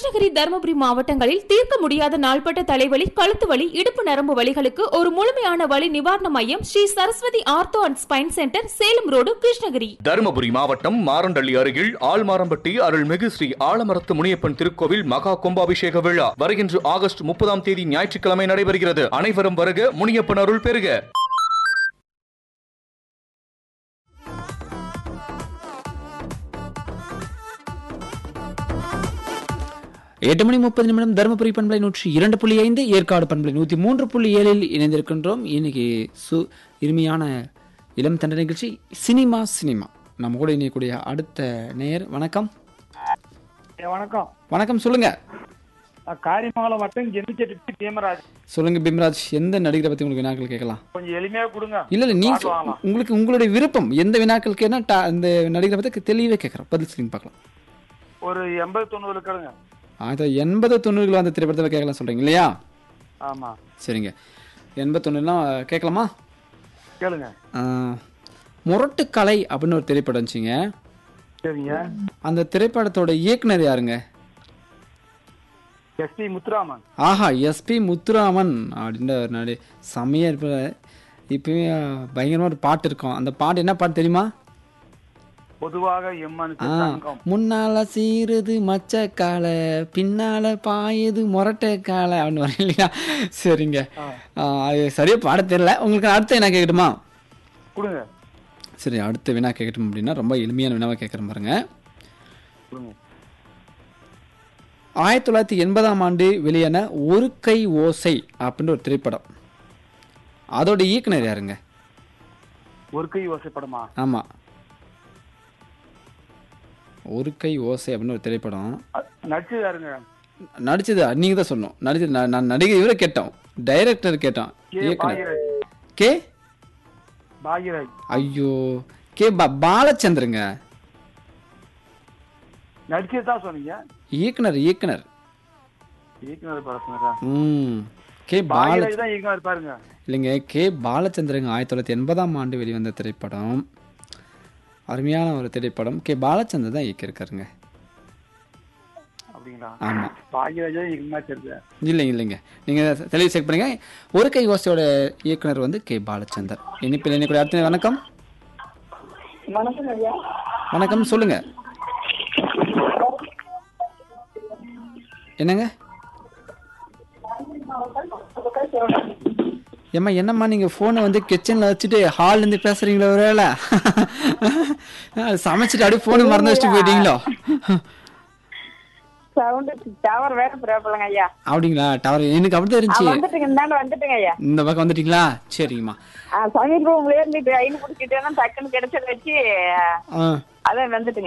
கிருஷ்ணகிரி தருமபுரி மாவட்டங்களில் தீர்க்க முடியாத நாள்பட்ட தலைவலி கழுத்து வலி இடுப்பு நரம்பு வலிகளுக்கு ஒரு முழுமையான வலி நிவாரண மையம் Sri Saraswathi ortho and spine centre Salem road Krishnagiri Dharmapuri மாவட்டம் மாரண்டள்ளி அருகில் ஆழ்மாரம்பட்டி அருள்மிகு ஸ்ரீ ஆலமரத்து முனியப்பன் திருக்கோவில் மகா கும்பாபிஷேக விழா வருகின்ற ஆகஸ்ட் முப்பதாம் தேதி ஞாயிற்றுக்கிழமை நடைபெறுகிறது அனைவரும் வருக முனியப்பன் அருள் பெறுக எட்டு மணி முப்பது நிமிடம் தருமபுரி பண்பலை நூற்றி இரண்டு புள்ளி ஐந்து ஏற்காடு பண்பலை நூற்றி மூன்று புள்ளி ஏழில் இணைந்திருக்கின்றோம் இன்னைக்கு சு இனிமையான இளம் தண்ட நிகழ்ச்சி சினிமா சினிமா நம்ம கூட இணையக்கூடிய அடுத்த நேயர் வணக்கம் ஏ, வணக்கம் வணக்கம் சொல்லுங்க நான் காரிமங்கலம் மட்டும் ஜெமிச்செட்டி பீமராஜ் சொல்லுங்க பிம்ராஜ் எந்த நடிகரை பத்தி உங்களுக்கு வினாக்கள் கேட்கலாம் கொஞ்சம் எளிமையா கொடுங்க இல்ல இல்ல நீங்க பாட்டு வாங்கலாம். உங்களுக்கு உங்களுடைய விருப்பம் எந்த வினாக்கள் கேட்டா டா- அந்த நடிகரை பத்தி தெளிவே கேட்கறோம் பதில் சொல்லி பார்க்கலாம் ஒரு எண்பது தொண்ணூறு கேளுங்க அது எண்பது தொண்ணூறுகள் அந்த திரைப்படத்தில் கேட்கலாம் சொல்றீங்க இல்லையா ஆமா சரிங்க எண்பத்தொன்னுலாம் கேட்கலாமா கேளுங்க ஆஹ், முரட்டுக்கலை அப்படின்னு ஒரு திரைப்படம் இருந்துச்சுங்க சரிங்க அந்த திரைப்படத்தோட இயக்குனர் யாருங்க எஸ்பி முத்துராமன் ஆஹா எஸ்பி முத்துராமன் அப்படின்ற ஒரு நடி செம்மையா இருப்ப இப்பவே பயங்கரமா ஒரு பாட்டு இருக்கும் அந்த பாட்டு என்ன பாட்டு தெரியுமா பொதுவாக எம்மன் ஆ, தங்கம் முன்னால சீருது மச்ச காலை பின்னால பாயுது முரட்டை காலை அப்படின்னு வரும் இல்லையா சரிங்க ஆ, அது சரியா பாட தெரியல உங்களுக்கு அடுத்து என்ன கேட்கட்டுமா கொடுங்க சரி அடுத்த வினா கேட்கட்டும் அப்படின்னா ரொம்ப எளிமையான வினாவை கேட்குறேன் பாருங்க கொடுங்க ஆயிரத்தி தொள்ளாயிரத்தி எண்பதாம் ஆண்டு வெளியான ஒரு கை ஓசை அப்படின்னு ஒரு திரைப்படம் அதோட இயக்குனர் யாருங்க ஒரு கை ஓசைப்படமா ஆமா ஒரு கை ஓசை அப்படின்னு ஒரு திரைப்படம் அ- நடிச்சது யாருங்க நடிச்சது நீங்க தான் சொல்லணும் நடிச்சது நான் நான் நடிகை இவரை கேட்டோம் டைரக்டர் கேட்டோம் கே இயக்குனர் பாகியராஜ் கே பாகியராஜ் ஐயோ கே பா பாலச்சந்திரங்க நடிச்சது தான் சொன்னீங்க இயக்குனர் இயக்குனர் இயக்குனர் படத்துனரா ம் கே பால பாகியராஜ் தான் இயக்குனர் பாருங்க இல்லைங்க கே பாலச்சந்திரங்க ஆயிரத்தி தொள்ளாயிரத்தி எண்பதாம் ஆண்டு வெளிவந்த திரைப்படம் அருமையான ஒரு திரைப்படம் கே பாலச்சந்தர் தான் இயக்கியிருக்காருங்க அப்படிங்களா ஆமா பாகியராஜ் தான் இயக்குனர் தெரியுது இல்லைங்க இல்லைங்க நீங்க தெளிவு செக் பண்ணுங்க ஒரு கை ஓசையோட இயக்குனர் வந்து கே பாலச்சந்தர் இனிப்பில் இணைக்கூடிய அடுத்த வணக்கம் வணக்கம் ஐயா வணக்கம் சொல்லுங்க என்னங்க ஏம்மா என்னம்மா நீங்க போனை வந்து கிச்சன்ல வச்சுட்டு ஹால்ல இருந்து பேசுறீங்களா ஒருவேளை சமைச்சிட்டு அப்படியே போனை மறந்து வச்சுட்டு போயிட்டீங்களோ சவுண்ட் டவர் வேற ப்ராப்ளங்க ஐயா அப்படிங்களா டவர் எனக்கு அப்படிதான் ஆ, இருந்துச்சு வந்துட்டுங்க இந்தாண்டு வந்துட்டுங்க ஐயா இந்த பக்கம் வந்துட்டீங்களா சரிங்கம்மா ஆ, சமையல் ரூம்ல இருந்து ட்ரெயின் பிடிச்சிட்டேன்னா டக்குன்னு கிடைச்சத வச்சு ஆ அதான் வந்துட்டுங்க